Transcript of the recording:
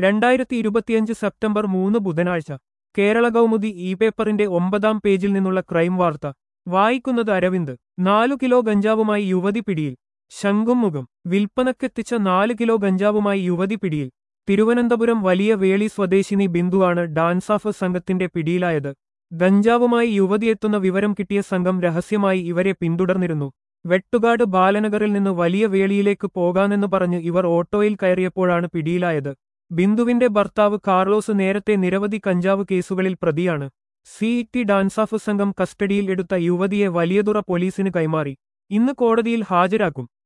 രണ്ടായിരത്തി ഇരുപത്തിയഞ്ച് സെപ്റ്റംബർ മൂന്ന് ബുധനാഴ്ച കേരള കൗമുദി ഇ പേപ്പറിന്റെ ഒമ്പതാം പേജിൽ നിന്നുള്ള ക്രൈം വാർത്ത വായിക്കുന്നത് അരവിന്ദ് നാലു കിലോ ഗഞ്ചാവുമായി യുവതി പിടിയിൽ ശംഖും മുഖം വിൽപ്പനക്കെത്തിച്ച നാല് കിലോ ഗഞ്ചാവുമായി യുവതി പിടിയിൽ തിരുവനന്തപുരം വലിയ വേളി സ്വദേശിനി ബിന്ദുവാണ് ഡാൻസാഫ് സംഘത്തിന്റെ പിടിയിലായത് ഗഞ്ചാവുമായി യുവതിയെത്തുന്ന വിവരം കിട്ടിയ സംഘം രഹസ്യമായി ഇവരെ പിന്തുടർന്നിരുന്നു വെട്ടുകാട് ബാലനഗറിൽ നിന്ന് വലിയ വേളിയിലേക്ക് പോകാനെന്ന് പറഞ്ഞ് ഇവർ ഓട്ടോയിൽ കയറിയപ്പോഴാണ് പിടിയിലായത് ബിന്ദുവിന്റെ ഭർത്താവ് കാർലോസ് നേരത്തെ നിരവധി കഞ്ചാവ് കേസുകളിൽ പ്രതിയാണ് സിഇടി ഡാൻസാഫ് സംഘം കസ്റ്റഡിയിൽ എടുത്ത യുവതിയെ വലിയതുറ പോലീസിന് കൈമാറി ഇന്ന് കോടതിയിൽ ഹാജരാക്കും